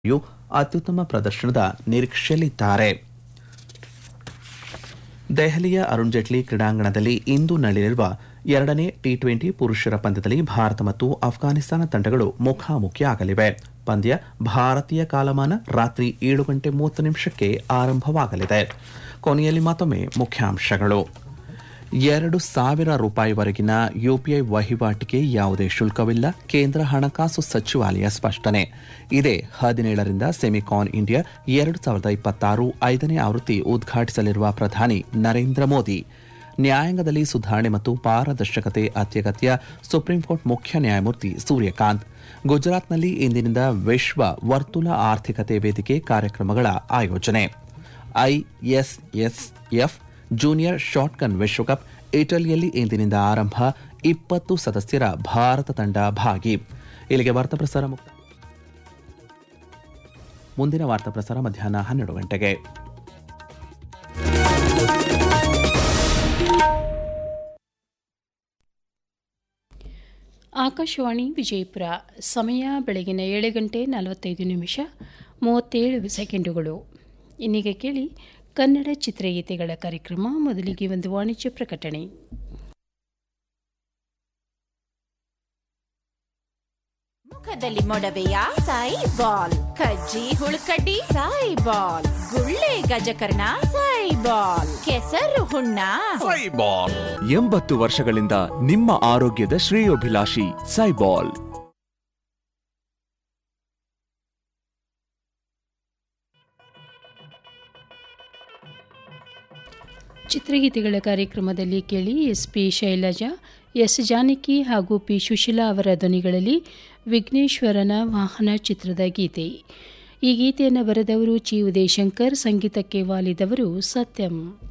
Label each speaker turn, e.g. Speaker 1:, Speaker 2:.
Speaker 1: you ಅತ್ಯುತ್ತಮ ಪ್ರದರ್ಶನದ ನಿರೀಕ್ಷೆಯಲ್ಲಿದ್ದಾರೆ ದೆಹಲಿಯ ಅರುಣ್ ಜೇಟ್ಲಿ ಕ್ರೀಡಾಂಗಣದಲ್ಲಿ ಇಂದು ನಡೆಯಲಿರುವ ಎರಡನೇ ಟಿ ಟ್ವೆಂಟಿ ಪುರುಷರ ಪಂದ್ಯದಲ್ಲಿ ಭಾರತ ಮತ್ತು ಅಫ್ಘಾನಿಸ್ತಾನ ತಂಡಗಳು ಮುಖಾಮುಖಿಯಾಗಲಿವೆ ಪಂದ್ಯ ಭಾರತೀಯ ಕಾಲಮಾನ ರಾತ್ರಿ ಏಳು ಗಂಟೆ ಮೂವತ್ತು ನಿಮಿಷಕ್ಕೆ ಆರಂಭವಾಗಲಿದೆ ಕೊನೆಯಲ್ಲಿ ಮತ್ತೊಮ್ಮೆ ಮುಖ್ಯಾಂಶಗಳು ಎರಡು ಸಾವಿರ ರೂಪಾಯಿವರೆಗಿನ ಯುಪಿಐ ವಹಿವಾಟಿಗೆ ಯಾವುದೇ ಶುಲ್ಕವಿಲ್ಲ ಕೇಂದ್ರ ಹಣಕಾಸು ಸಚಿವಾಲಯ ಸ್ಪಷ್ಟನೆ ಇದೇ ಹದಿನೇಳರಿಂದ ಸೆಮಿಕಾನ್ ಇಂಡಿಯಾ ಎರಡು ಸಾವಿರದ ಇಪ್ಪತ್ತಾರು ಐದನೇ ಆವೃತ್ತಿ ಉದ್ಘಾಟಿಸಲಿರುವ ಪ್ರಧಾನಿ ನರೇಂದ್ರ ಮೋದಿ ನ್ಯಾಯಾಂಗದಲ್ಲಿ ಸುಧಾರಣೆ ಮತ್ತು ಪಾರದರ್ಶಕತೆ ಅತ್ಯಗತ್ಯ ಸುಪ್ರೀಂಕೋರ್ಟ್ ಮುಖ್ಯ ನ್ಯಾಯಮೂರ್ತಿ ಸೂರ್ಯಕಾಂತ್ ಗುಜರಾತ್ನಲ್ಲಿ ಇಂದಿನಿಂದ ವಿಶ್ವ ವರ್ತುಲ ಆರ್ಥಿಕತೆ ವೇದಿಕೆ ಕಾರ್ಯಕ್ರಮಗಳ ಆಯೋಜನೆ ಐಎಸ್ಎಸ್ಎಫ್ ಜೂನಿಯರ್ ಶಾಟ್ಗನ್ ವಿಶ್ವಕಪ್ ಇಟಲಿಯಲ್ಲಿ ಇಂದಿನಿಂದ ಆರಂಭ ಇಪ್ಪತ್ತು ಸದಸ್ಯರ ಭಾರತ ತಂಡ ಭಾಗಿ ಇಲ್ಲಿಗೆ ವಾರ್ತಾ ಪ್ರಸಾರ ಮುಕ್ತ ಮುಂದಿನ ವಾರ್ತಾ ಪ್ರಸಾರ ಮಧ್ಯಾಹ್ನ ಹನ್ನೆರಡು ಗಂಟೆಗೆ
Speaker 2: ಆಕಾಶವಾಣಿ ವಿಜಯಪುರ ಸಮಯ ಬೆಳಗಿನ ಏಳು ಗಂಟೆ ನಲವತ್ತೈದು ನಿಮಿಷ ಮೂವತ್ತೇಳು ಸೆಕೆಂಡುಗಳು ಇನ್ನೀಗ ಕೇಳಿ ಕನ್ನಡ ಚಿತ್ರಗೀತೆಗಳ ಕಾರ್ಯಕ್ರಮ ಮೊದಲಿಗೆ ಒಂದು ವಾಣಿಜ್ಯ ಪ್ರಕಟಣೆ
Speaker 3: ಮುಖದಲ್ಲಿ ಮೊಡವೆಯ ಸಾಯಿ ಬಾಲ್ ಕಜ್ಜಿ ಹುಳುಕಡ್ಡಿ ಸಾಯಿ ಬಾಲ್ ಗುಳ್ಳೆ ಗಜಕರ್ಣ ಸಾಯಿ ಬಾಲ್ ಕೆಸರು ಹುಣ್ಣ
Speaker 4: ಸೈಬಾಲ್ ಎಂಬತ್ತು ವರ್ಷಗಳಿಂದ ನಿಮ್ಮ ಆರೋಗ್ಯದ ಶ್ರೇಯೋಭಿಲಾಷಿ ಸೈಬಾಲ್
Speaker 2: ಚಿತ್ರಗೀತೆಗಳ ಕಾರ್ಯಕ್ರಮದಲ್ಲಿ ಕೇಳಿ S P Shailaja S Janaki ಹಾಗೂ ಪಿ ಸುಶೀಲಾ ಅವರ ಧ್ವನಿಗಳಲ್ಲಿ ವಿಘ್ನೇಶ್ವರನ ವಾಹನ ಚಿತ್ರದ ಗೀತೆ ಈ ಗೀತೆಯನ್ನು ಬರೆದವರು ಚಿ ಉದಯಶಂಕರ್ ಸಂಗೀತಕ್ಕೆ ವಾಲಿದವರು ಸತ್ಯಂ